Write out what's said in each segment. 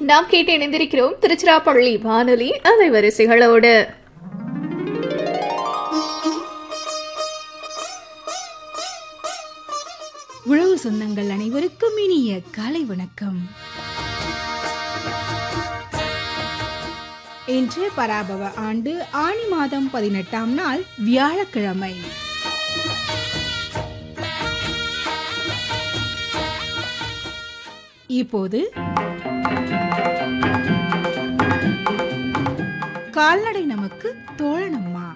நாம் கேட்டு இணைந்திருக்கிறோம் திருச்சிராப்பள்ளி வானொலி அலைவரிசைகளோடு உழவு சொந்தங்கள் அனைவருக்கும் இனிய காலை வணக்கம் இன்று பராபவ ஆண்டு ஆணி மாதம் பதினெட்டாம் நாள் வியாழக்கிழமை இப்போது கால்நடை நமக்கு தோழனம்மா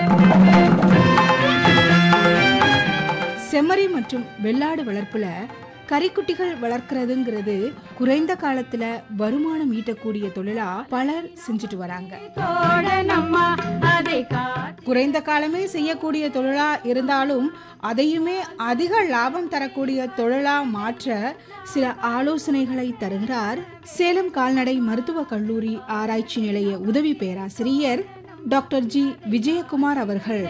செம்மறி மற்றும் வெள்ளாடு வளர்ப்புல கறிக்குட்டிகள் வளர்க்கறதுங்கிறது குறைந்த காலத்துல வருமானம் ஈட்டக்கூடிய தொழிலா பலர் செஞ்சுட்டு வராங்க குறைந்த காலமே செய்யக்கூடிய தொழிலா இருந்தாலும் அதையுமே அதிக லாபம் தரக்கூடிய தொழிலா மாற்ற சில ஆலோசனைகளை தருகிறார் சேலம் கால்நடை மருத்துவக் கல்லூரி ஆராய்ச்சி நிலைய உதவி பேராசிரியர் டாக்டர் ஜி விஜயகுமார் அவர்கள்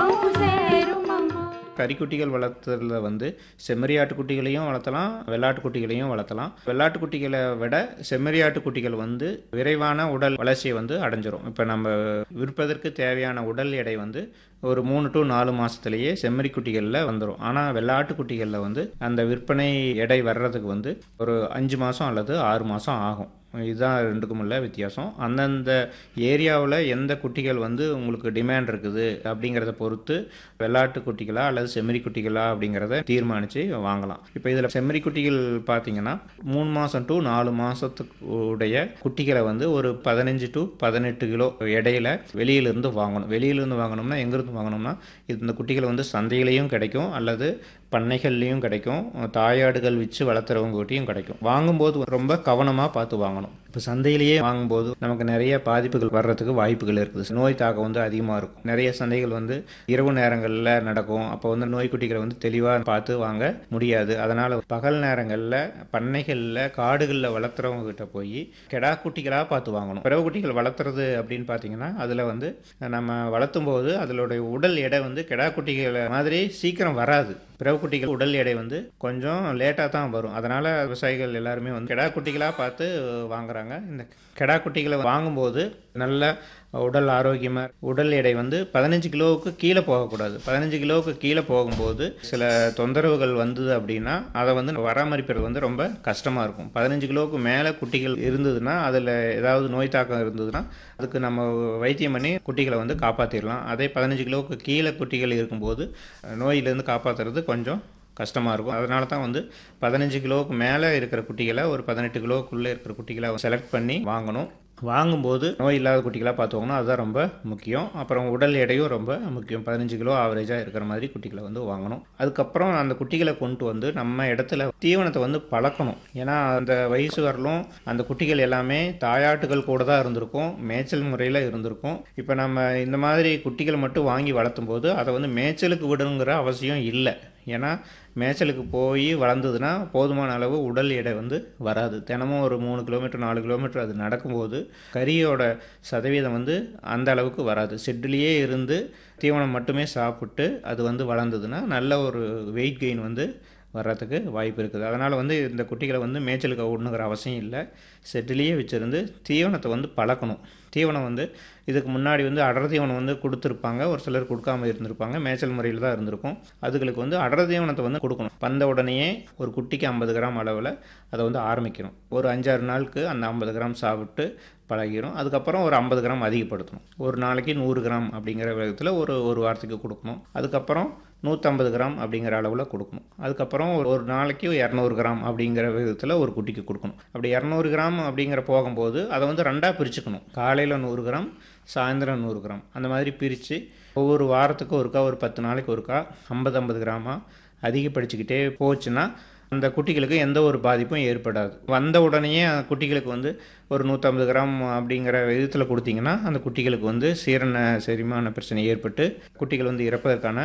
கறிக்குட்டிகள் வளர்த்துறதுல வந்து செம்மறியாட்டு குட்டிகளையும் வளர்த்தலாம் வெள்ளாட்டு குட்டிகளையும் வளர்த்தலாம் வெள்ளாட்டு குட்டிகளை விட செம்மறியாட்டு குட்டிகள் வந்து விரைவான உடல் வளர்ச்சியை வந்து அடைஞ்சிரும் இப்போ நம்ம விற்பதற்கு தேவையான உடல் எடை வந்து ஒரு மூணு டு நாலு மாதத்துலேயே செம்மறி குட்டிகளில் வந்துடும் ஆனால் வெள்ளாட்டு குட்டிகளில் வந்து அந்த விற்பனை எடை வர்றதுக்கு வந்து ஒரு அஞ்சு மாதம் அல்லது ஆறு மாதம் ஆகும் இதுதான் ரெண்டுக்கும் உள்ள வித்தியாசம் அந்தந்த ஏரியாவில் எந்த குட்டிகள் வந்து உங்களுக்கு டிமாண்ட் இருக்குது அப்படிங்கிறத பொறுத்து வெள்ளாட்டு குட்டிகளா அல்லது செம்மறி குட்டிகளா அப்படிங்கிறத தீர்மானித்து வாங்கலாம் இப்போ இதில் செம்மறி குட்டிகள் பார்த்தீங்கன்னா மூணு மாதம் டு நாலு மாதத்துக்கு உடைய குட்டிகளை வந்து ஒரு பதினஞ்சு டு பதினெட்டு கிலோ இடையில வெளியிலிருந்து வாங்கணும் வெளியிலிருந்து வாங்கணும்னா எங்கேருந்து வாங்கணும்னா இது இந்த குட்டிகள் வந்து சந்தையிலையும் கிடைக்கும் அல்லது பண்ணைகள்லேயும் கிடைக்கும் தாயாடுகள் வச்சு வளர்த்துறவங்ககிட்டையும் கிடைக்கும் வாங்கும்போது ரொம்ப கவனமாக பார்த்து வாங்கணும் இப்போ சந்தையிலேயே வாங்கும்போது நமக்கு நிறைய பாதிப்புகள் வர்றதுக்கு வாய்ப்புகள் இருக்குது நோய் தாக்கம் வந்து அதிகமாக இருக்கும் நிறைய சந்தைகள் வந்து இரவு நேரங்களில் நடக்கும் அப்போ வந்து நோய்க்குட்டிகளை வந்து தெளிவாக பார்த்து வாங்க முடியாது அதனால் பகல் நேரங்களில் பண்ணைகளில் காடுகளில் வளர்த்துறவங்க கிட்ட போய் கெடா குட்டிகளாக பார்த்து வாங்கணும் பிறவு குட்டிகள் வளர்த்துறது அப்படின்னு பார்த்தீங்கன்னா அதில் வந்து நம்ம வளர்த்தும் போது அதனுடைய உடல் எடை வந்து கெடா குட்டிகளை மாதிரி சீக்கிரம் வராது பிறவு குட்டிகள் உடல் எடை வந்து கொஞ்சம் லேட்டாக தான் வரும் அதனால் விவசாயிகள் எல்லாருமே வந்து கெடா குட்டிகளாக பார்த்து வாங்குறாங்க இந்த கெடா குட்டிகளை வாங்கும்போது நல்ல உடல் ஆரோக்கியமாக உடல் எடை வந்து பதினஞ்சு கிலோவுக்கு கீழே போகக்கூடாது பதினஞ்சு கிலோவுக்கு கீழே போகும்போது சில தொந்தரவுகள் வந்தது அப்படின்னா அதை வந்து பராமரிப்பது வந்து ரொம்ப கஷ்டமாக இருக்கும் பதினஞ்சு கிலோவுக்கு மேலே குட்டிகள் இருந்ததுன்னா அதில் ஏதாவது நோய் தாக்கம் இருந்ததுன்னா அதுக்கு நம்ம வைத்தியம் பண்ணி குட்டிகளை வந்து காப்பாற்றிடலாம் அதே பதினஞ்சு கிலோவுக்கு கீழே குட்டிகள் இருக்கும்போது நோயிலேருந்து காப்பாற்றுறது கொஞ்சம் கஷ்டமாக இருக்கும் அதனால தான் வந்து பதினஞ்சு கிலோவுக்கு மேலே இருக்கிற குட்டிகளை ஒரு பதினெட்டு கிலோவுக்குள்ளே இருக்கிற குட்டிகளை செலக்ட் பண்ணி வாங்கணும் வாங்கும்போது நோய் இல்லாத குட்டிகளாக பார்த்து வாங்கணும் அதுதான் ரொம்ப முக்கியம் அப்புறம் உடல் எடையும் ரொம்ப முக்கியம் பதினஞ்சு கிலோ ஆவரேஜாக இருக்கிற மாதிரி குட்டிகளை வந்து வாங்கணும் அதுக்கப்புறம் அந்த குட்டிகளை கொண்டு வந்து நம்ம இடத்துல தீவனத்தை வந்து பழக்கணும் ஏன்னா அந்த வயசு வரலும் அந்த குட்டிகள் எல்லாமே தாயாட்டுகள் கூட தான் இருந்திருக்கும் மேய்ச்சல் முறையில் இருந்திருக்கும் இப்போ நம்ம இந்த மாதிரி குட்டிகளை மட்டும் வாங்கி வளர்த்தும் போது அதை வந்து மேய்ச்சலுக்கு விடணுங்கிற அவசியம் இல்லை ஏன்னா மேய்ச்சலுக்கு போய் வளர்ந்ததுன்னா போதுமான அளவு உடல் எடை வந்து வராது தினமும் ஒரு மூணு கிலோமீட்டர் நாலு கிலோமீட்டர் அது நடக்கும்போது கறியோட சதவீதம் வந்து அந்த அளவுக்கு வராது ஷெட்லேயே இருந்து தீவனம் மட்டுமே சாப்பிட்டு அது வந்து வளர்ந்ததுன்னா நல்ல ஒரு வெயிட் கெயின் வந்து வர்றதுக்கு வாய்ப்பு இருக்குது அதனால் வந்து இந்த குட்டிகளை வந்து மேய்ச்சலுக்கு விடணுங்கிற அவசியம் இல்லை செட்டிலேயே வச்சுருந்து தீவனத்தை வந்து பழக்கணும் தீவனம் வந்து இதுக்கு முன்னாடி வந்து அடர் தீவனம் வந்து கொடுத்துருப்பாங்க ஒரு சிலர் கொடுக்காம இருந்திருப்பாங்க மேய்ச்சல் முறையில் தான் இருந்திருக்கும் அதுகளுக்கு வந்து அடர் தீவனத்தை வந்து கொடுக்கணும் வந்த உடனேயே ஒரு குட்டிக்கு ஐம்பது கிராம் அளவில் அதை வந்து ஆரம்பிக்கணும் ஒரு அஞ்சாறு நாளுக்கு அந்த ஐம்பது கிராம் சாப்பிட்டு பழகிடும் அதுக்கப்புறம் ஒரு ஐம்பது கிராம் அதிகப்படுத்தணும் ஒரு நாளைக்கு நூறு கிராம் அப்படிங்கிற விதத்தில் ஒரு ஒரு வாரத்துக்கு கொடுக்கணும் அதுக்கப்புறம் நூற்றம்பது கிராம் அப்படிங்கிற அளவில் கொடுக்கணும் அதுக்கப்புறம் ஒரு ஒரு நாளைக்கு இரநூறு கிராம் அப்படிங்கிற விதத்தில் ஒரு குட்டிக்கு கொடுக்கணும் அப்படி இரநூறு கிராம் அப்படிங்கிற போகும்போது அதை வந்து ரெண்டாக பிரிச்சுக்கணும் காலையில் நூறு கிராம் சாயந்தரம் நூறு கிராம் அந்த மாதிரி பிரித்து ஒவ்வொரு வாரத்துக்கும் ஒருக்கா ஒரு பத்து நாளைக்கு ஒருக்கா ஐம்பது ஐம்பது கிராமாக அதிகப்படுத்திக்கிட்டே போச்சுன்னா அந்த குட்டிகளுக்கு எந்த ஒரு பாதிப்பும் ஏற்படாது வந்த உடனேயே அந்த குட்டிகளுக்கு வந்து ஒரு நூற்றம்பது கிராம் அப்படிங்கிற விதத்தில் கொடுத்தீங்கன்னா அந்த குட்டிகளுக்கு வந்து சீரண செரிமான பிரச்சனை ஏற்பட்டு குட்டிகள் வந்து இறப்பதற்கான